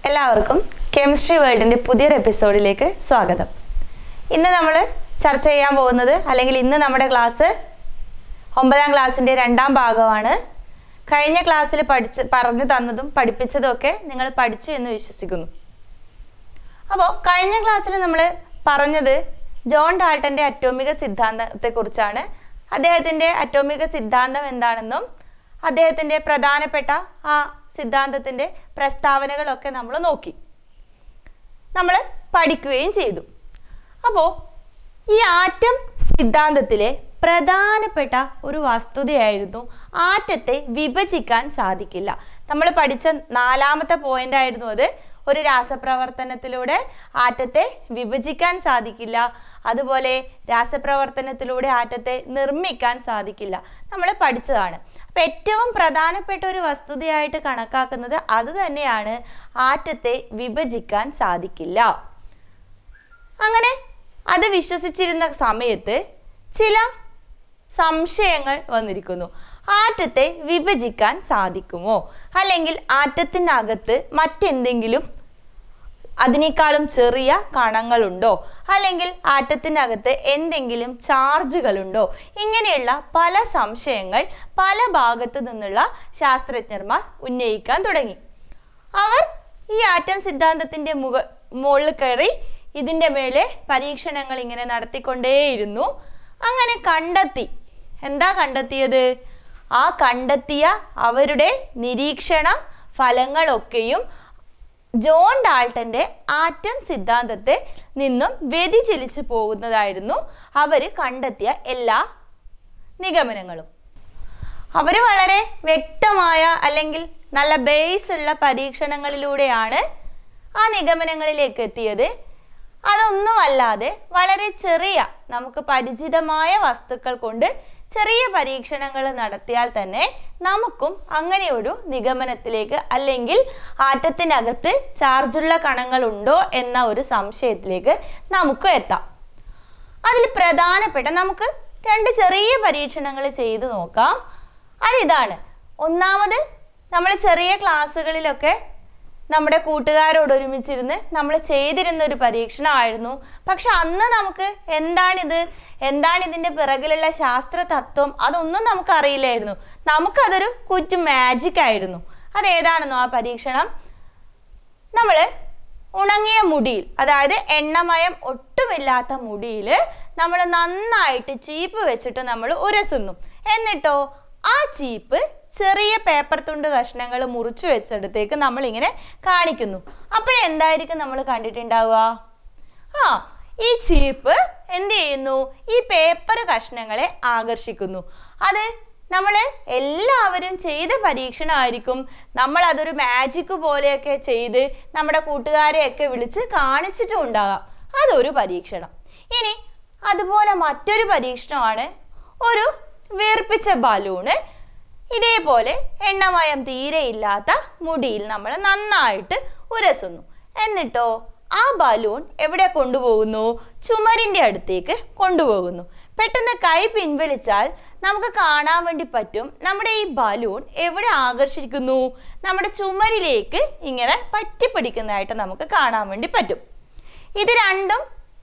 എല്ലാവർക്കും കെമിസ്ട്രി വേൾഡിൻ്റെ പുതിയൊരു എപ്പിസോഡിലേക്ക് സ്വാഗതം ഇന്ന് നമ്മൾ ചർച്ച ചെയ്യാൻ പോകുന്നത് അല്ലെങ്കിൽ ഇന്ന് നമ്മുടെ ക്ലാസ് ഒമ്പതാം ക്ലാസ്സിൻ്റെ രണ്ടാം ഭാഗമാണ് കഴിഞ്ഞ ക്ലാസ്സിൽ പഠിച്ച് പറഞ്ഞു തന്നതും പഠിപ്പിച്ചതും ഒക്കെ നിങ്ങൾ പഠിച്ചു എന്ന് വിശ്വസിക്കുന്നു അപ്പോൾ കഴിഞ്ഞ ക്ലാസ്സിൽ നമ്മൾ പറഞ്ഞത് ജോൺ ഡാൾട്ടൻ്റെ അറ്റോമിക സിദ്ധാന്തത്തെക്കുറിച്ചാണ് അദ്ദേഹത്തിൻ്റെ അറ്റോമിക സിദ്ധാന്തം എന്താണെന്നും അദ്ദേഹത്തിൻ്റെ പ്രധാനപ്പെട്ട ആ സിദ്ധാന്തത്തിൻ്റെ പ്രസ്താവനകളൊക്കെ നമ്മൾ നോക്കി നമ്മൾ പഠിക്കുകയും ചെയ്തു അപ്പോൾ ഈ ആറ്റം സിദ്ധാന്തത്തിലെ പ്രധാനപ്പെട്ട ഒരു വസ്തുതയായിരുന്നു ആറ്റത്തെ വിഭജിക്കാൻ സാധിക്കില്ല നമ്മൾ പഠിച്ച നാലാമത്തെ പോയിന്റ് ആയിരുന്നു അത് ഒരു രാസപ്രവർത്തനത്തിലൂടെ ആറ്റത്തെ വിഭജിക്കാൻ സാധിക്കില്ല അതുപോലെ രാസപ്രവർത്തനത്തിലൂടെ ആറ്റത്തെ നിർമ്മിക്കാൻ സാധിക്കില്ല നമ്മൾ പഠിച്ചതാണ് അപ്പം ഏറ്റവും പ്രധാനപ്പെട്ട ഒരു വസ്തുതയായിട്ട് കണക്കാക്കുന്നത് അത് തന്നെയാണ് ആറ്റത്തെ വിഭജിക്കാൻ സാധിക്കില്ല അങ്ങനെ അത് വിശ്വസിച്ചിരുന്ന സമയത്ത് ചില സംശയങ്ങൾ വന്നിരിക്കുന്നു ആറ്റത്തെ വിഭജിക്കാൻ സാധിക്കുമോ അല്ലെങ്കിൽ ആറ്റത്തിനകത്ത് മറ്റെന്തെങ്കിലും അതിനേക്കാളും ചെറിയ കണങ്ങളുണ്ടോ അല്ലെങ്കിൽ ആറ്റത്തിനകത്ത് എന്തെങ്കിലും ചാർജുകളുണ്ടോ ഇങ്ങനെയുള്ള പല സംശയങ്ങൾ പല ഭാഗത്തു നിന്നുള്ള ശാസ്ത്രജ്ഞന്മാർ ഉന്നയിക്കാൻ തുടങ്ങി അവർ ഈ ആറ്റം സിദ്ധാന്തത്തിന്റെ മുക മുകളിൽ കയറി ഇതിൻ്റെ മേലെ പരീക്ഷണങ്ങൾ ഇങ്ങനെ നടത്തിക്കൊണ്ടേയിരുന്നു അങ്ങനെ കണ്ടെത്തി എന്താ കണ്ടെത്തിയത് ആ കണ്ടെത്തിയ അവരുടെ നിരീക്ഷണ ഫലങ്ങളൊക്കെയും ജോൺ ഡാൾട്ടന്റെ ആറ്റം സിദ്ധാന്തത്തെ നിന്നും വ്യതിചലിച്ചു പോകുന്നതായിരുന്നു അവർ കണ്ടെത്തിയ എല്ലാ നിഗമനങ്ങളും അവർ വളരെ വ്യക്തമായ അല്ലെങ്കിൽ നല്ല ബേസ് ഉള്ള പരീക്ഷണങ്ങളിലൂടെയാണ് ആ നിഗമനങ്ങളിലേക്ക് എത്തിയത് അതൊന്നുമല്ലാതെ വളരെ ചെറിയ നമുക്ക് പരിചിതമായ വസ്തുക്കൾ കൊണ്ട് ചെറിയ പരീക്ഷണങ്ങൾ നടത്തിയാൽ തന്നെ നമുക്കും അങ്ങനെ ഒരു നിഗമനത്തിലേക്ക് അല്ലെങ്കിൽ ആറ്റത്തിനകത്ത് ചാർജുള്ള കണങ്ങളുണ്ടോ എന്ന ഒരു സംശയത്തിലേക്ക് നമുക്ക് എത്താം അതിൽ പ്രധാനപ്പെട്ട നമുക്ക് രണ്ട് ചെറിയ പരീക്ഷണങ്ങൾ ചെയ്തു നോക്കാം അതിതാണ് ഒന്നാമത് നമ്മൾ ചെറിയ ക്ലാസ്സുകളിലൊക്കെ നമ്മുടെ കൂട്ടുകാരോട് ഒരുമിച്ചിരുന്ന് നമ്മൾ ചെയ്തിരുന്ന ഒരു പരീക്ഷണമായിരുന്നു പക്ഷെ അന്ന് നമുക്ക് എന്താണിത് എന്താണ് ഇതിൻ്റെ പിറകിലുള്ള ശാസ്ത്ര തത്വം അതൊന്നും നമുക്ക് അറിയില്ലായിരുന്നു നമുക്കതൊരു കുറ്റു മാജിക് ആയിരുന്നു അതേതാണെന്നോ ആ പരീക്ഷണം നമ്മൾ ഉണങ്ങിയ മുടിയിൽ അതായത് എണ്ണമയം ഒട്ടുമില്ലാത്ത മുടിയിൽ നമ്മൾ നന്നായിട്ട് ചീപ്പ് വെച്ചിട്ട് നമ്മൾ ഉരസുന്നു എന്നിട്ടോ ആ ചീപ്പ് ചെറിയ പേപ്പർ തുണ്ട് കഷ്ണങ്ങൾ മുറിച്ചു വെച്ചെടുത്തേക്ക് നമ്മൾ ഇങ്ങനെ കാണിക്കുന്നു അപ്പോഴെന്തായിരിക്കും നമ്മൾ കണ്ടിട്ടുണ്ടാവുക ആ ഈ ചീപ്പ് എന്ത് ചെയ്യുന്നു ഈ പേപ്പർ കഷ്ണങ്ങളെ ആകർഷിക്കുന്നു അത് നമ്മൾ എല്ലാവരും ചെയ്ത പരീക്ഷണമായിരിക്കും നമ്മൾ അതൊരു മാജിക് പോലെയൊക്കെ ചെയ്ത് നമ്മുടെ കൂട്ടുകാരെയൊക്കെ വിളിച്ച് കാണിച്ചിട്ടും ഉണ്ടാകാം അതൊരു പരീക്ഷണം ഇനി അതുപോലെ മറ്റൊരു പരീക്ഷണമാണ് ഒരു വീർപ്പിച്ച ബലൂണ് ഇതേപോലെ എണ്ണമയം തീരെ ഇല്ലാത്ത മുടിയിൽ നമ്മൾ നന്നായിട്ട് ഉരസുന്നു എന്നിട്ടോ ആ ബലൂൺ എവിടെ കൊണ്ടുപോകുന്നു ചുമരിൻ്റെ അടുത്തേക്ക് കൊണ്ടുപോകുന്നു പെട്ടെന്ന് കൈ പിൻവലിച്ചാൽ നമുക്ക് കാണാൻ വേണ്ടി പറ്റും നമ്മുടെ ഈ ബലൂൺ എവിടെ ആകർഷിക്കുന്നു നമ്മുടെ ചുമരിലേക്ക് ഇങ്ങനെ പറ്റിപ്പിടിക്കുന്നതായിട്ട് നമുക്ക് കാണാൻ വേണ്ടി പറ്റും ഇത് രണ്ടും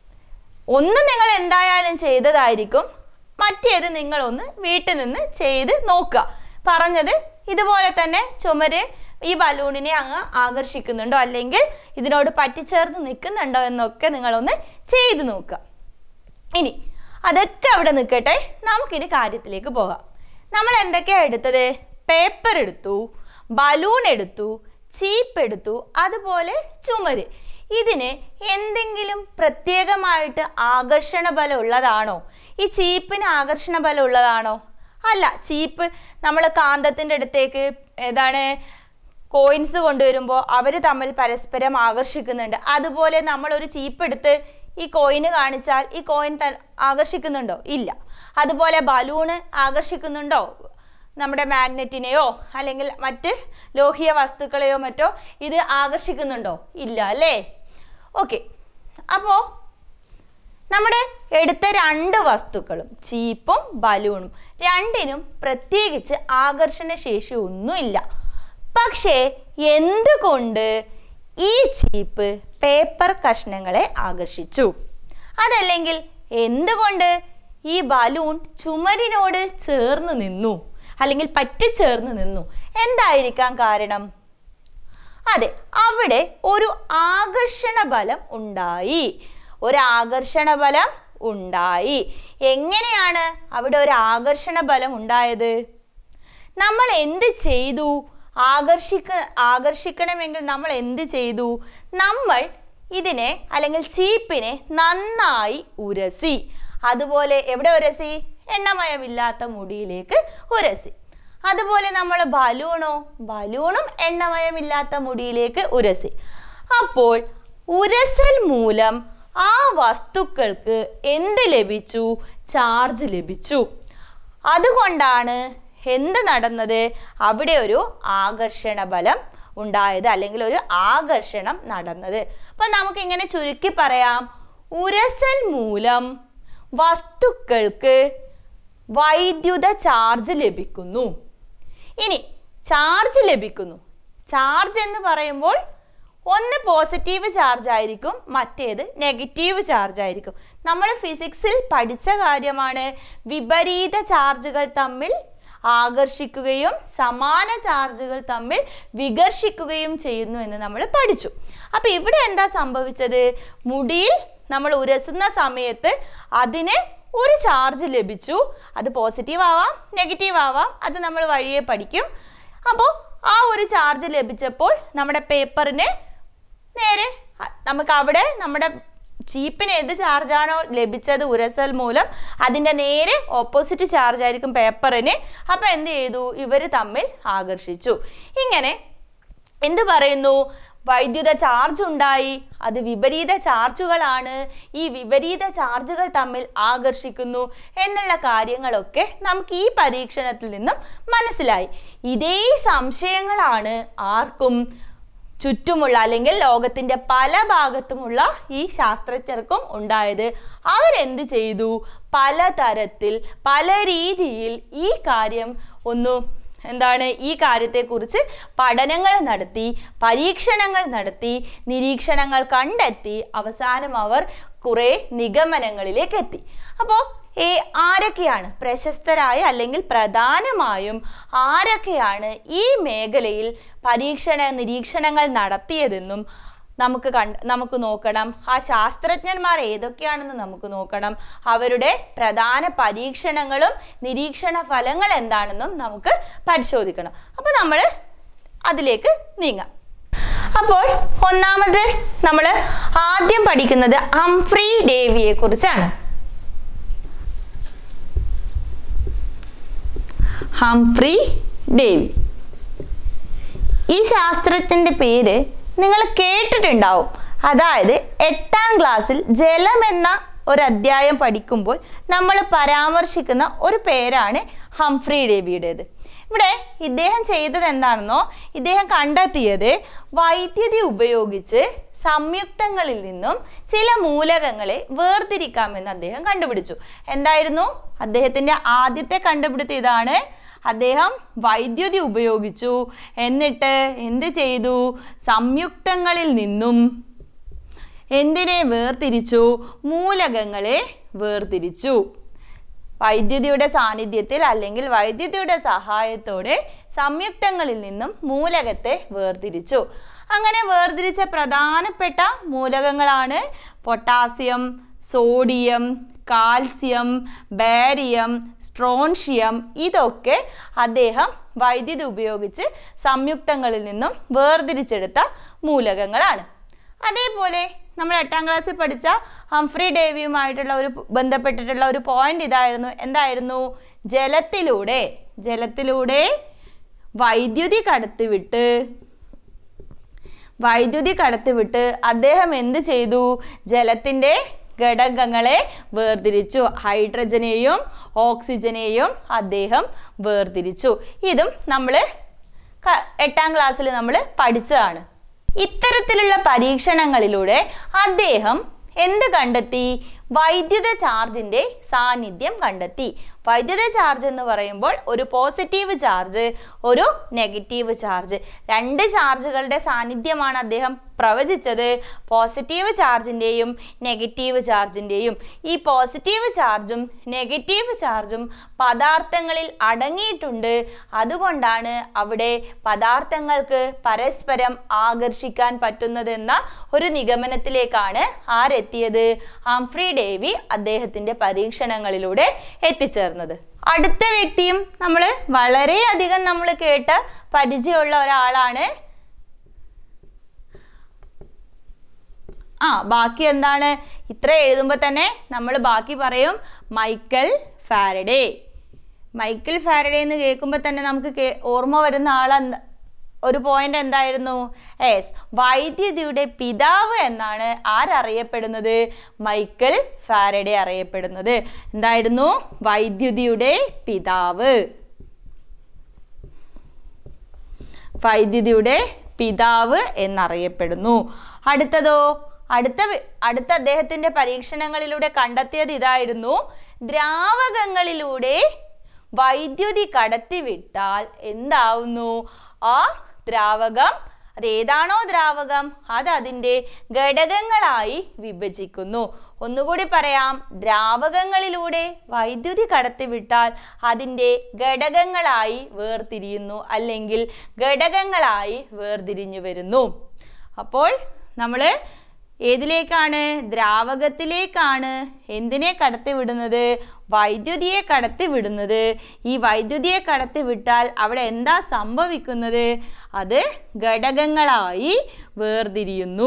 ഒന്ന് നിങ്ങൾ എന്തായാലും ചെയ്തതായിരിക്കും മറ്റേത് നിങ്ങളൊന്ന് വീട്ടിൽ നിന്ന് ചെയ്ത് നോക്കുക പറഞ്ഞത് ഇതുപോലെ തന്നെ ചുമര് ഈ ബലൂണിനെ അങ്ങ് ആകർഷിക്കുന്നുണ്ടോ അല്ലെങ്കിൽ ഇതിനോട് പറ്റിച്ചേർന്ന് നിൽക്കുന്നുണ്ടോ എന്നൊക്കെ നിങ്ങളൊന്ന് ചെയ്ത് നോക്കുക ഇനി അതൊക്കെ അവിടെ നിൽക്കട്ടെ നമുക്കിനി കാര്യത്തിലേക്ക് പോകാം നമ്മൾ എന്തൊക്കെയാണ് എടുത്തത് പേപ്പർ എടുത്തു ബലൂൺ എടുത്തു ചീപ്പ് എടുത്തു അതുപോലെ ചുമര് ഇതിന് എന്തെങ്കിലും പ്രത്യേകമായിട്ട് ആകർഷണ ബലം ഉള്ളതാണോ ഈ ചീപ്പിന് ആകർഷണ ബലം ഉള്ളതാണോ അല്ല ചീപ്പ് നമ്മൾ കാന്തത്തിൻ്റെ അടുത്തേക്ക് ഏതാണ് കോയിൻസ് കൊണ്ടുവരുമ്പോൾ അവർ തമ്മിൽ പരസ്പരം ആകർഷിക്കുന്നുണ്ട് അതുപോലെ നമ്മൾ ഒരു ചീപ്പ് എടുത്ത് ഈ കോയിന് കാണിച്ചാൽ ഈ കോയിൻ ത ആകർഷിക്കുന്നുണ്ടോ ഇല്ല അതുപോലെ ബലൂണ് ആകർഷിക്കുന്നുണ്ടോ നമ്മുടെ മാഗ്നറ്റിനെയോ അല്ലെങ്കിൽ മറ്റ് ലോഹീയ വസ്തുക്കളെയോ മറ്റോ ഇത് ആകർഷിക്കുന്നുണ്ടോ ഇല്ല അല്ലേ ഓക്കെ അപ്പോൾ നമ്മുടെ എടുത്ത രണ്ട് വസ്തുക്കളും ചീപ്പും ബലൂണും രണ്ടിനും പ്രത്യേകിച്ച് ആകർഷണ ശേഷി ഒന്നുമില്ല പക്ഷേ എന്തുകൊണ്ട് ഈ ചീപ്പ് പേപ്പർ കഷ്ണങ്ങളെ ആകർഷിച്ചു അതല്ലെങ്കിൽ എന്തുകൊണ്ട് ഈ ബലൂൺ ചുമരിനോട് ചേർന്ന് നിന്നു അല്ലെങ്കിൽ പറ്റിച്ചേർന്ന് നിന്നു എന്തായിരിക്കാം കാരണം അതെ അവിടെ ഒരു ആകർഷണ ബലം ഉണ്ടായി ഒരു ആകർഷണ ബലം ഉണ്ടായി എങ്ങനെയാണ് അവിടെ ഒരു ആകർഷണ ബലം ഉണ്ടായത് നമ്മൾ എന്ത് ചെയ്തു ആകർഷിക്ക ആകർഷിക്കണമെങ്കിൽ നമ്മൾ എന്ത് ചെയ്തു നമ്മൾ ഇതിനെ അല്ലെങ്കിൽ ചീപ്പിനെ നന്നായി ഉരസി അതുപോലെ എവിടെ ഉരസി എണ്ണമയമില്ലാത്ത മുടിയിലേക്ക് ഉരസി അതുപോലെ നമ്മൾ ബലൂണോ ബലൂണും എണ്ണമയമില്ലാത്ത മുടിയിലേക്ക് ഉരസി അപ്പോൾ ഉരസൽ മൂലം ആ വസ്തുക്കൾക്ക് എന്ത് ലഭിച്ചു ചാർജ് ലഭിച്ചു അതുകൊണ്ടാണ് എന്ത് നടന്നത് അവിടെ ഒരു ആകർഷണ ബലം ഉണ്ടായത് അല്ലെങ്കിൽ ഒരു ആകർഷണം നടന്നത് അപ്പം നമുക്ക് ഇങ്ങനെ ചുരുക്കി പറയാം ഉരസൽ മൂലം വസ്തുക്കൾക്ക് വൈദ്യുത ചാർജ് ലഭിക്കുന്നു ഇനി ചാർജ് ലഭിക്കുന്നു ചാർജ് എന്ന് പറയുമ്പോൾ ഒന്ന് പോസിറ്റീവ് ചാർജ് ആയിരിക്കും മറ്റേത് നെഗറ്റീവ് ചാർജ് ആയിരിക്കും നമ്മൾ ഫിസിക്സിൽ പഠിച്ച കാര്യമാണ് വിപരീത ചാർജുകൾ തമ്മിൽ ആകർഷിക്കുകയും സമാന ചാർജുകൾ തമ്മിൽ വികർഷിക്കുകയും ചെയ്യുന്നു എന്ന് നമ്മൾ പഠിച്ചു അപ്പോൾ ഇവിടെ എന്താ സംഭവിച്ചത് മുടിയിൽ നമ്മൾ ഉരസുന്ന സമയത്ത് അതിന് ഒരു ചാർജ് ലഭിച്ചു അത് പോസിറ്റീവ് ആവാം നെഗറ്റീവ് ആവാം അത് നമ്മൾ വഴിയെ പഠിക്കും അപ്പോൾ ആ ഒരു ചാർജ് ലഭിച്ചപ്പോൾ നമ്മുടെ പേപ്പറിന് നേരെ അ- നമുക്ക് അവിടെ നമ്മുടെ ചീപ്പിന് ഏത് ചാർജാണോ ലഭിച്ചത് ഉരസൽ മൂലം അതിൻ്റെ നേരെ ഓപ്പോസിറ്റ് ചാർജ് ആയിരിക്കും പേപ്പറിന് അപ്പോൾ എന്ത് ചെയ്തു ഇവർ തമ്മിൽ ആകർഷിച്ചു ഇങ്ങനെ എന്ത് പറയുന്നു വൈദ്യുത ചാർജ് ഉണ്ടായി അത് വിപരീത ചാർജുകളാണ് ഈ വിപരീത ചാർജുകൾ തമ്മിൽ ആകർഷിക്കുന്നു എന്നുള്ള കാര്യങ്ങളൊക്കെ നമുക്ക് ഈ പരീക്ഷണത്തിൽ നിന്നും മനസ്സിലായി ഇതേ സംശയങ്ങളാണ് ആർക്കും ചുറ്റുമുള്ള അല്ലെങ്കിൽ ലോകത്തിൻ്റെ പല ഭാഗത്തുമുള്ള ഈ ശാസ്ത്രജ്ഞർക്കും ഉണ്ടായത് അവരെന്ത് ചെയ്തു പലതരത്തിൽ പല രീതിയിൽ ഈ കാര്യം ഒന്ന് എന്താണ് ഈ കാര്യത്തെക്കുറിച്ച് പഠനങ്ങൾ നടത്തി പരീക്ഷണങ്ങൾ നടത്തി നിരീക്ഷണങ്ങൾ കണ്ടെത്തി അവസാനം അവർ കുറേ നിഗമനങ്ങളിലേക്ക് എത്തി അപ്പോൾ ഈ ആരൊക്കെയാണ് പ്രശസ്തരായ അല്ലെങ്കിൽ പ്രധാനമായും ആരൊക്കെയാണ് ഈ മേഖലയിൽ പരീക്ഷണ നിരീക്ഷണങ്ങൾ നടത്തിയതെന്നും നമുക്ക് കണ്ട് നമുക്ക് നോക്കണം ആ ശാസ്ത്രജ്ഞന്മാർ ഏതൊക്കെയാണെന്ന് നമുക്ക് നോക്കണം അവരുടെ പ്രധാന പരീക്ഷണങ്ങളും നിരീക്ഷണ ഫലങ്ങൾ എന്താണെന്നും നമുക്ക് പരിശോധിക്കണം അപ്പോൾ നമ്മൾ അതിലേക്ക് നീങ്ങാം അപ്പോൾ ഒന്നാമത് നമ്മൾ ആദ്യം പഠിക്കുന്നത് ഹംഫ്രി ഡേവിയെ കുറിച്ചാണ് ഹംഫ്രി ഡേവി ഈ ശാസ്ത്രജ്ഞന്റെ പേര് നിങ്ങൾ കേട്ടിട്ടുണ്ടാവും അതായത് എട്ടാം ക്ലാസ്സിൽ ജലം എന്ന ഒരു അധ്യായം പഠിക്കുമ്പോൾ നമ്മൾ പരാമർശിക്കുന്ന ഒരു പേരാണ് ഹംഫ്രി ഡേവിയുടേത് ഇവിടെ ഇദ്ദേഹം ചെയ്തത് എന്താണെന്നോ ഇദ്ദേഹം കണ്ടെത്തിയത് വൈദ്യുതി ഉപയോഗിച്ച് സംയുക്തങ്ങളിൽ നിന്നും ചില മൂലകങ്ങളെ വേർതിരിക്കാമെന്ന് അദ്ദേഹം കണ്ടുപിടിച്ചു എന്തായിരുന്നു അദ്ദേഹത്തിൻ്റെ ആദ്യത്തെ കണ്ടുപിടുത്തം ഇതാണ് അദ്ദേഹം വൈദ്യുതി ഉപയോഗിച്ചു എന്നിട്ട് എന്ത് ചെയ്തു സംയുക്തങ്ങളിൽ നിന്നും എന്തിനെ വേർതിരിച്ചു മൂലകങ്ങളെ വേർതിരിച്ചു വൈദ്യുതിയുടെ സാന്നിധ്യത്തിൽ അല്ലെങ്കിൽ വൈദ്യുതിയുടെ സഹായത്തോടെ സംയുക്തങ്ങളിൽ നിന്നും മൂലകത്തെ വേർതിരിച്ചു അങ്ങനെ വേർതിരിച്ച പ്രധാനപ്പെട്ട മൂലകങ്ങളാണ് potassium sodium calcium barium strontium ഇതൊക്കെ അദ്ദേഹം വൈദ്യുതി ഉപയോഗിച്ച് സംയുക്തങ്ങളിൽ നിന്നും വേർതിരിച്ചെടുത്ത മൂലകങ്ങളാണ് അതേപോലെ നമ്മൾ എട്ടാം ക്ലാസ്സിൽ പഠിച്ച ഹംഫ്രി ഡേവിയുമായിട്ടുള്ള ഒരു പ് ബന്ധപ്പെട്ടിട്ടുള്ള ഒരു പോയിന്റ് ഇതായിരുന്നു എന്തായിരുന്നു ജലത്തിലൂടെ ജലത്തിലൂടെ വൈദ്യുതി കടത്തിവിട്ട് വൈദ്യുതി കടത്തിവിട്ട് അദ്ദേഹം എന്ത് ചെയ്തു ജലത്തിൻ്റെ ഘടകങ്ങളെ വേർതിരിച്ചു ഹൈഡ്രജനെയും ഓക്സിജനെയും അദ്ദേഹം വേർതിരിച്ചു ഇതും നമ്മൾ എട്ടാം ക്ലാസ്സിൽ നമ്മൾ പഠിച്ചതാണ് ഇത്തരത്തിലുള്ള പരീക്ഷണങ്ങളിലൂടെ അദ്ദേഹം എന്ത് കണ്ടെത്തി വൈദ്യുത ചാർജിന്റെ സാന്നിധ്യം കണ്ടെത്തി വൈദ്യുത ചാർജ് എന്ന് പറയുമ്പോൾ ഒരു പോസിറ്റീവ് ചാർജ് ഒരു നെഗറ്റീവ് ചാർജ് രണ്ട് ചാർജുകളുടെ സാന്നിധ്യമാണ് അദ്ദേഹം പ്രവചിച്ചത് പോസിറ്റീവ് ചാർജിൻ്റെയും നെഗറ്റീവ് ചാർജിൻ്റെയും ഈ പോസിറ്റീവ് ചാർജും നെഗറ്റീവ് ചാർജും പദാർത്ഥങ്ങളിൽ അടങ്ങിയിട്ടുണ്ട് അതുകൊണ്ടാണ് അവിടെ പദാർത്ഥങ്ങൾക്ക് പരസ്പരം ആകർഷിക്കാൻ പറ്റുന്നതെന്ന ഒരു നിഗമനത്തിലേക്കാണ് ആരെത്തിയത് ഹംഫ്രി ഡേവി അദ്ദേഹത്തിൻ്റെ പരീക്ഷണങ്ങളിലൂടെ എത്തിച്ചേർന്നത് അടുത്ത വ്യക്തിയും നമ്മൾ വളരെയധികം നമ്മൾ കേട്ട പരിചയമുള്ള ഒരാളാണ് ആ ബാക്കി എന്താണ് ഇത്ര എഴുതുമ്പോൾ തന്നെ നമ്മൾ ബാക്കി പറയും മൈക്കൽ ഫാരഡേ മൈക്കൽ ഫാരഡേ എന്ന് കേൾക്കുമ്പോൾ തന്നെ നമുക്ക് കേ- ഓർമ്മ വരുന്ന ആൾ ഒരു പോയിന്റ് എന്തായിരുന്നു എസ് വൈദ്യുതിയുടെ പിതാവ് എന്നാണ് ആരറിയപ്പെടുന്നത് മൈക്കൽ ഫാരഡേ അറിയപ്പെടുന്നത് എന്തായിരുന്നു വൈദ്യുതിയുടെ പിതാവ് വൈദ്യുതിയുടെ പിതാവ് എന്നറിയപ്പെടുന്നു അടുത്തതോ അടുത്ത വി- അടുത്ത അദ്ദേഹത്തിന്റെ പരീക്ഷണങ്ങളിലൂടെ കണ്ടെത്തിയത് ഇതായിരുന്നു ദ്രാവകങ്ങളിലൂടെ വൈദ്യുതി കടത്തിവിട്ടാൽ എന്താവുന്നു ആ ദ്രാവകം അത് ഏതാണോ ദ്രാവകം അത് അതിൻ്റെ ഘടകങ്ങളായി വിഭജിക്കുന്നു ഒന്നുകൂടി പറയാം ദ്രാവകങ്ങളിലൂടെ വൈദ്യുതി കടത്തിവിട്ടാൽ അതിൻ്റെ ഘടകങ്ങളായി വേർതിരിയുന്നു അല്ലെങ്കിൽ ഘടകങ്ങളായി വേർതിരിഞ്ഞു വരുന്നു അപ്പോൾ നമ്മൾ ഏതിലേക്കാണ് ദ്രാവകത്തിലേക്കാണ് എന്തിനെ കടത്തിവിടുന്നത് വൈദ്യുതിയെ കടത്തിവിടുന്നത് ഈ വൈദ്യുതിയെ കടത്തിവിട്ടാൽ അവിടെ എന്താ സംഭവിക്കുന്നത് അത് ഘടകങ്ങളായി വേർതിരിയുന്നു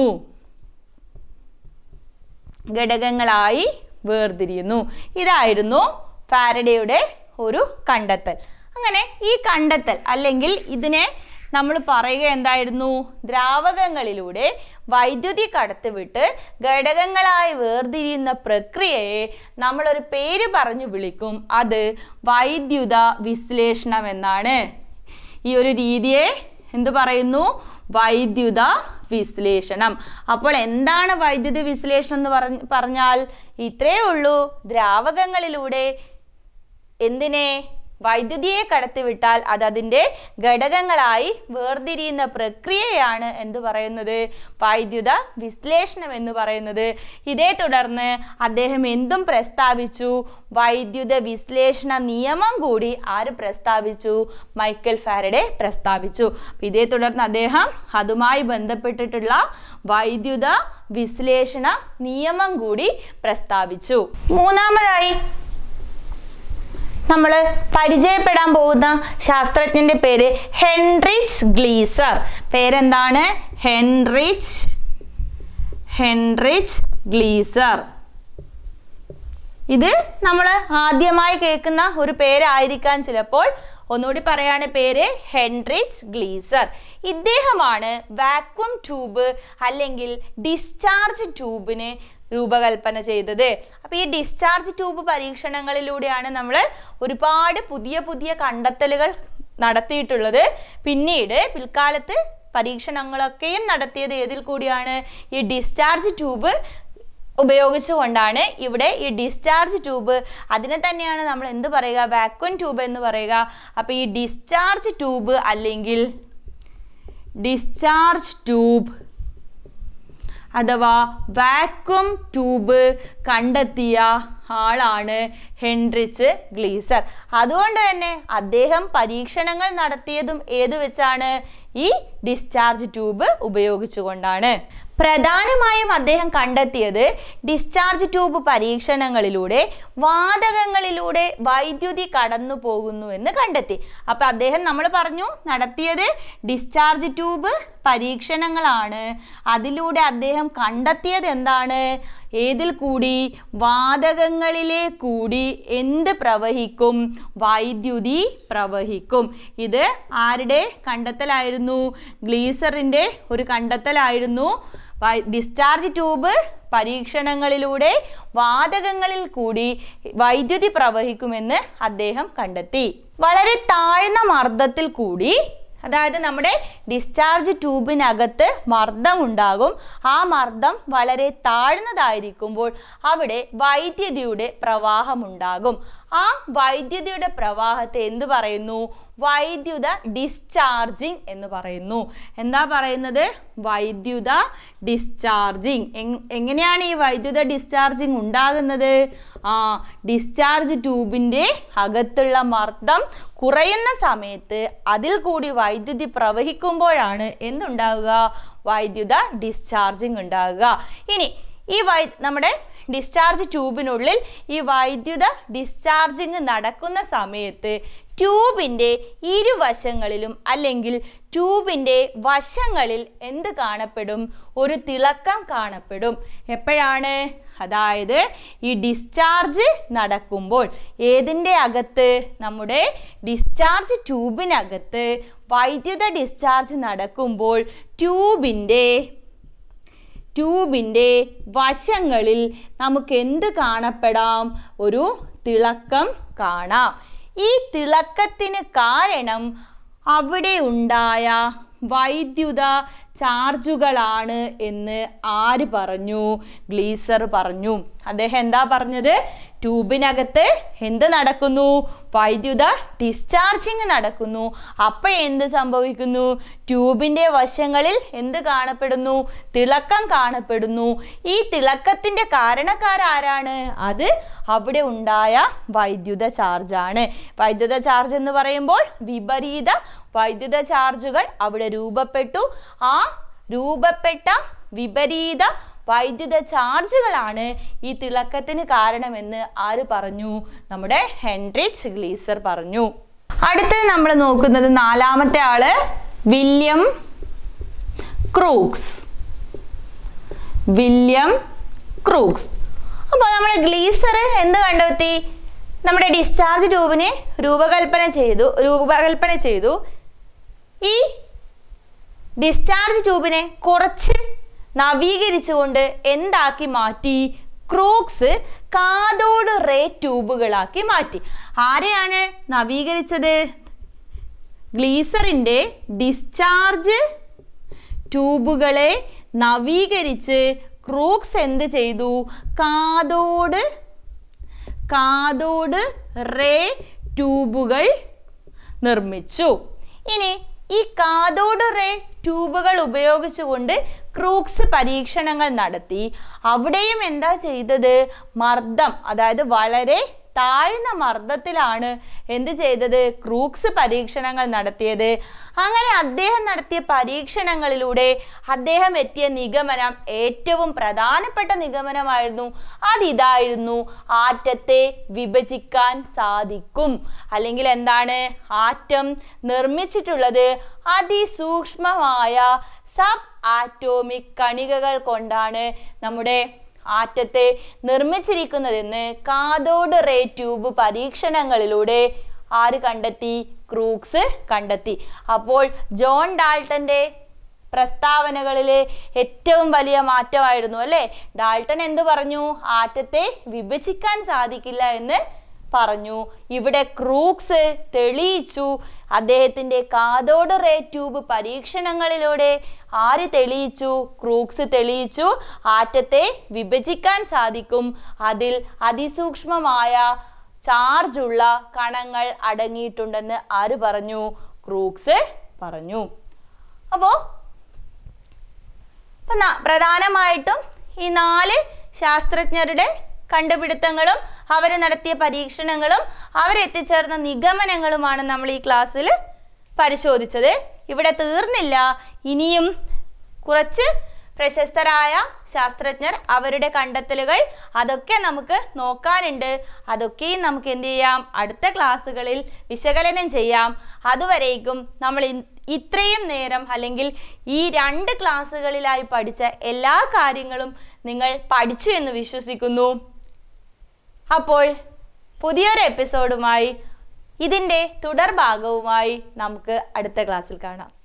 ഘടകങ്ങളായി വേർതിരിയുന്നു ഇതായിരുന്നു ഫാരഡയുടെ ഒരു കണ്ടെത്തൽ അങ്ങനെ ഈ കണ്ടെത്തൽ അല്ലെങ്കിൽ ഇതിനെ നമ്മൾ പറയുക എന്തായിരുന്നു ദ്രാവകങ്ങളിലൂടെ വൈദ്യുതി കടത്തിവിട്ട് ഘടകങ്ങളായി വേർതിരിയുന്ന പ്രക്രിയയെ നമ്മളൊരു പേര് പറഞ്ഞു വിളിക്കും അത് വൈദ്യുത വിശ്ലേഷണം എന്നാണ് ഈ ഒരു രീതിയെ എന്ത് പറയുന്നു വൈദ്യുത വിശ്ലേഷണം അപ്പോൾ എന്താണ് വൈദ്യുത വിശ്ലേഷണം എന്ന് പറഞ്ഞ പറഞ്ഞാൽ ഇത്രയേ ഉള്ളൂ ദ്രാവകങ്ങളിലൂടെ എന്തിനെ വൈദ്യുതിയെ കടത്തിവിട്ടാൽ അത് അതിൻ്റെ ഘടകങ്ങളായി വേർതിരിയുന്ന പ്രക്രിയയാണ് എന്ത് പറയുന്നത് വൈദ്യുത വിശ്ലേഷണം എന്ന് പറയുന്നത് ഇതേ തുടർന്ന് അദ്ദേഹം എന്തും പ്രസ്താവിച്ചു വൈദ്യുത വിശ്ലേഷണ നിയമം കൂടി ആര് പ്രസ്താവിച്ചു മൈക്കൽ ഫാരഡെ പ്രസ്താവിച്ചു അപ്പൊ ഇതേ തുടർന്ന് അദ്ദേഹം അതുമായി ബന്ധപ്പെട്ടിട്ടുള്ള വൈദ്യുത വിശ്ലേഷണ നിയമം കൂടി പ്രസ്താവിച്ചു മൂന്നാമതായി നമ്മൾ പരിചയപ്പെടാൻ പോകുന്ന ശാസ്ത്രജ്ഞന്റെ പേര് ഹെൻറിച്ച് ഗ്ലീസർ പേരെന്താണ് ഹെൻറിച്ച് ഹെൻറിച്ച് ഗ്ലീസർ ഇത് നമ്മൾ ആദ്യമായി കേൾക്കുന്ന ഒരു പേരായിരിക്കാം ചിലപ്പോൾ ഒന്നുകൂടി പറയാണ് പേര് ഹെൻറിച്ച് ഗ്ലീസർ ഇദ്ദേഹമാണ് വാക്വം ട്യൂബ് അല്ലെങ്കിൽ ഡിസ്ചാർജ് ട്യൂബിന് രൂപകൽപ്പന ചെയ്തത് അപ്പോൾ ഈ ഡിസ്ചാർജ് ട്യൂബ് പരീക്ഷണങ്ങളിലൂടെയാണ് നമ്മൾ ഒരുപാട് പുതിയ പുതിയ കണ്ടെത്തലുകൾ നടത്തിയിട്ടുള്ളത് പിന്നീട് പിൽക്കാലത്ത് പരീക്ഷണങ്ങളൊക്കെയും നടത്തിയത് ഏതിൽ കൂടിയാണ് ഈ ഡിസ്ചാർജ് ട്യൂബ് ഉപയോഗിച്ചുകൊണ്ടാണ് ഇവിടെ ഈ ഡിസ്ചാർജ് ട്യൂബ് അതിനെ തന്നെയാണ് നമ്മൾ എന്ത് പറയുക വാക്വം ട്യൂബ് എന്ന് പറയുക അപ്പോൾ ഈ ഡിസ്ചാർജ് ട്യൂബ് അല്ലെങ്കിൽ ഡിസ്ചാർജ് ട്യൂബ് അഥവാ വാക്വം ട്യൂബ് കണ്ടെത്തിയ ആളാണ് ഹെൻറിച്ച് ഗ്ലീസർ അതുകൊണ്ട് തന്നെ അദ്ദേഹം പരീക്ഷണങ്ങൾ നടത്തിയതും ഏത് വെച്ചാണ് ഈ ഡിസ്ചാർജ് ട്യൂബ് ഉപയോഗിച്ചുകൊണ്ടാണ് പ്രധാനമായും അദ്ദേഹം കണ്ടെത്തിയത് ഡിസ്ചാർജ് ട്യൂബ് പരീക്ഷണങ്ങളിലൂടെ വാതകങ്ങളിലൂടെ വൈദ്യുതി കടന്നു പോകുന്നു എന്ന് കണ്ടെത്തി അപ്പൊ അദ്ദേഹം നമ്മൾ പറഞ്ഞു നടത്തിയത് ഡിസ്ചാർജ് ട്യൂബ് പരീക്ഷണങ്ങളാണ് അതിലൂടെ അദ്ദേഹം കണ്ടെത്തിയത് എന്താണ് ഏതിൽ കൂടി വാതകങ്ങളിലെ കൂടി എന്ത് പ്രവഹിക്കും വൈദ്യുതി പ്രവഹിക്കും ഇത് ആരുടെ കണ്ടെത്തലായിരുന്നു ഗ്ലീസറിൻ്റെ ഒരു കണ്ടെത്തലായിരുന്നു വൈ- ഡിസ്ചാർജ് ട്യൂബ് പരീക്ഷണങ്ങളിലൂടെ വാതകങ്ങളിൽ കൂടി വൈദ്യുതി പ്രവഹിക്കുമെന്ന് അദ്ദേഹം കണ്ടെത്തി വളരെ താഴ്ന്ന മർദ്ദത്തിൽ കൂടി അതായത് നമ്മുടെ ഡിസ്ചാർജ് ട്യൂബിനകത്ത് മർദ്ദം ഉണ്ടാകും ആ മർദ്ദം വളരെ താഴ്ന്നതായിരിക്കുമ്പോൾ അവിടെ വൈദ്യുതിയുടെ പ്രവാഹമുണ്ടാകും ആ വൈദ്യുതിയുടെ പ്രവാഹത്തെ എന്ത് പറയുന്നു വൈദ്യുത ഡിസ്ചാർജിങ് എന്ന് പറയുന്നു എന്താ പറയുന്നത് വൈദ്യുത ഡിസ്ചാർജിങ് എങ്ങനെയാണ് ഈ വൈദ്യുത ഡിസ്ചാർജിങ് ഉണ്ടാകുന്നത് ആ ഡിസ്ചാർജ് ട്യൂബിൻ്റെ അകത്തുള്ള മർദ്ദം കുറയുന്ന സമയത്ത് അതിൽ കൂടി വൈദ്യുതി പ്രവഹിക്കുമ്പോഴാണ് എന്തുണ്ടാവുക വൈദ്യുത ഡിസ്ചാർജിങ് ഉണ്ടാകുക ഇനി ഈ വൈ നമ്മുടെ ഡിസ്ചാർജ് ട്യൂബിനുള്ളിൽ ഈ വൈദ്യുത ഡിസ്ചാർജിങ് നടക്കുന്ന സമയത്ത് ട്യൂബിൻ്റെ ഇരുവശങ്ങളിലും അല്ലെങ്കിൽ ട്യൂബിൻ്റെ വശങ്ങളിൽ എന്ത് കാണപ്പെടും ഒരു തിളക്കം കാണപ്പെടും എപ്പോഴാണ് അതായത് ഈ ഡിസ്ചാർജ് നടക്കുമ്പോൾ ഏതിൻ്റെ അകത്ത് നമ്മുടെ ഡിസ്ചാർജ് ട്യൂബിനകത്ത് വൈദ്യുത ഡിസ്ചാർജ് നടക്കുമ്പോൾ ട്യൂബിൻ്റെ ട്യൂബിൻ്റെ വശങ്ങളിൽ നമുക്ക് എന്ത് കാണപ്പെടാം ഒരു തിളക്കം കാണാം ഈ തിളക്കത്തിന് കാരണം അവിടെ ഉണ്ടായ വൈദ്യുത ചാർജുകളാണ് എന്ന് ആര് പറഞ്ഞു ഗ്ലീസർ പറഞ്ഞു അദ്ദേഹം എന്താ പറഞ്ഞത് ട്യൂബിനകത്ത് എന്ത് നടക്കുന്നു വൈദ്യുത ഡിസ്ചാർജിങ് നടക്കുന്നു അപ്പോഴെന്ത് സംഭവിക്കുന്നു ട്യൂബിൻ്റെ വശങ്ങളിൽ എന്ത് കാണപ്പെടുന്നു തിളക്കം കാണപ്പെടുന്നു ഈ തിളക്കത്തിൻ്റെ കാരണക്കാരാരാണ് അത് അവിടെ ഉണ്ടായ വൈദ്യുത ചാർജാണ് വൈദ്യുത ചാർജ് എന്ന് പറയുമ്പോൾ വിപരീത വൈദ്യുത ചാർജുകൾ അവിടെ രൂപപ്പെട്ടു ആ രൂപപ്പെട്ട വിപരീത വൈദ്യുത ചാർജുകളാണ് ഈ തിളക്കത്തിന് കാരണമെന്ന് ആര് പറഞ്ഞു നമ്മുടെ ഹെൻറിച്ച് ഗ്ലീസർ പറഞ്ഞു അടുത്തത് നമ്മൾ നോക്കുന്നത് നാലാമത്തെ ആള് വില്യം ക്രൂക്സ് വില്യം ക്രൂക്സ് അപ്പോൾ നമ്മുടെ ഗ്ലീസർ എന്ത് കണ്ടെത്തി നമ്മുടെ ഡിസ്ചാർജ് ട്യൂബിനെ രൂപകൽപ്പന ചെയ്തു രൂപകൽപ്പന ചെയ്തു ഈ ഡിസ്ചാർജ് ട്യൂബിനെ കുറച്ച് നവീകരിച്ചുകൊണ്ട് എന്താക്കി മാറ്റി ക്രൂക്സ് കാതോട് റേ ട്യൂബുകളാക്കി മാറ്റി ആരെയാണ് നവീകരിച്ചത് ഗ്ലീസറിൻ്റെ ഡിസ്ചാർജ് ട്യൂബുകളെ നവീകരിച്ച് ക്രൂക്സ് എന്ത് ചെയ്തു കാതോട് കാതോട് റേ ട്യൂബുകൾ നിർമ്മിച്ചു ഇനി ഈ കാതോട് റേ ട്യൂബുകൾ ഉപയോഗിച്ചുകൊണ്ട് ക്രൂക്സ് പരീക്ഷണങ്ങൾ നടത്തി അവിടെയും എന്താ ചെയ്തത് മർദ്ദം അതായത് വളരെ താഴ്ന്ന മർദ്ദത്തിലാണ് എന്ത് ചെയ്തത് ക്രൂക്സ് പരീക്ഷണങ്ങൾ നടത്തിയത് അങ്ങനെ അദ്ദേഹം നടത്തിയ പരീക്ഷണങ്ങളിലൂടെ അദ്ദേഹം എത്തിയ നിഗമനം ഏറ്റവും പ്രധാനപ്പെട്ട നിഗമനമായിരുന്നു അതിതായിരുന്നു ആറ്റത്തെ വിഭജിക്കാൻ സാധിക്കും അല്ലെങ്കിൽ എന്താണ് ആറ്റം നിർമ്മിച്ചിട്ടുള്ളത് അതിസൂക്ഷ്മമായ സബ് ആറ്റോമിക് കണികകൾ കൊണ്ടാണ് നമ്മുടെ ആറ്റത്തെ നിർമ്മിച്ചിരിക്കുന്നതെന്ന് കാതോഡ് റേ ട്യൂബ് പരീക്ഷണങ്ങളിലൂടെ ആര് കണ്ടെത്തി ക്രൂക്സ് കണ്ടെത്തി അപ്പോൾ ജോൺ ഡാൾട്ടന്റെ പ്രസ്താവനകളിലെ ഏറ്റവും വലിയ മാറ്റമായിരുന്നു അല്ലേ ഡാൾട്ടൺ എന്ത് പറഞ്ഞു ആറ്റത്തെ വിഭജിക്കാൻ സാധിക്കില്ല എന്ന് പറഞ്ഞു ഇവിടെ ക്രൂക്സ് തെളിയിച്ചു അദ്ദേഹത്തിൻ്റെ കാതോട് റേ ട്യൂബ് പരീക്ഷണങ്ങളിലൂടെ ആര് തെളിയിച്ചു ക്രൂക്സ് തെളിയിച്ചു ആറ്റത്തെ വിഭജിക്കാൻ സാധിക്കും അതിൽ അതിസൂക്ഷ്മമായ ചാർജുള്ള കണങ്ങൾ അടങ്ങിയിട്ടുണ്ടെന്ന് ആര് പറഞ്ഞു ക്രൂക്സ് പറഞ്ഞു അപ്പോൾ ഇപ്പം പ്രധാനമായിട്ടും ഈ നാല് ശാസ്ത്രജ്ഞരുടെ കണ്ടുപിടുത്തങ്ങളും അവർ നടത്തിയ പരീക്ഷണങ്ങളും അവരെത്തിച്ചേർന്ന നിഗമനങ്ങളുമാണ് നമ്മൾ ഈ ക്ലാസ്സിൽ പരിശോധിച്ചത് ഇവിടെ തീർന്നില്ല ഇനിയും കുറച്ച് പ്രശസ്തരായ ശാസ്ത്രജ്ഞർ അവരുടെ കണ്ടെത്തലുകൾ അതൊക്കെ നമുക്ക് നോക്കാനുണ്ട് അതൊക്കെയും നമുക്ക് എന്ത് ചെയ്യാം അടുത്ത ക്ലാസ്സുകളിൽ വിശകലനം ചെയ്യാം അതുവരേക്കും നമ്മൾ ഇ- ഇത്രയും നേരം അല്ലെങ്കിൽ ഈ രണ്ട് ക്ലാസ്സുകളിലായി പഠിച്ച എല്ലാ കാര്യങ്ങളും നിങ്ങൾ പഠിച്ചു എന്ന് വിശ്വസിക്കുന്നു അപ്പോൾ പുതിയൊരു എപ്പിസോഡുമായി ഇതിൻ്റെ തുടർഭാഗവുമായി നമുക്ക് അടുത്ത ക്ലാസ്സിൽ കാണാം